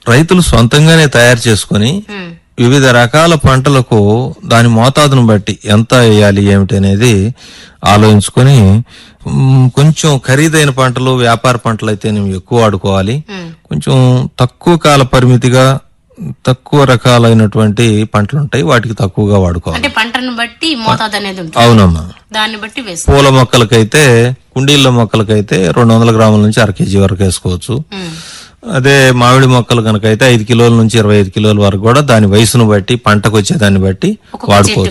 రైతులు సొంతంగానే తయారు చేసుకొని ఉమ్, వివిధ రకాల పంటలకు దాని మోతాదును బట్టి ఎంత వేయాలి ఏమిటి అనేది ఆలోచించుకొని మ్, కొంచెం ఖరీదైన పంటలు వ్యాపార పంటలు అయితే ఎక్కువ వాడుకోవాలి ఉమ్, కొంచెం తక్కువ కాల పరిమితిగా తక్కువ రకాలైనటువంటి పంటలు ఉంటాయి వాటికి తక్కువగా వాడుకోవాలి అంటే పంటను బట్టి మోతాదు అనేది ఉంటుంది అవునమ్మా దాన్ని బట్టి వేస్తాం పూల మొక్కలకైతే కుండీల మొక్కలకైతే రెండు వందల గ్రాముల నుంచి అర కేజీ వరకు వేసుకోవచ్చు ఉమ్, అదే మామిడి మొక్కలు కనుక అయితే ఐదు కిలోల నుంచి ఇరవై ఐదు కిలోల వరకు కూడా దాని వయసును బట్టి పంటకు వచ్చే దాన్ని బట్టి ఒక్కొక్క వాడుకోవచ్చు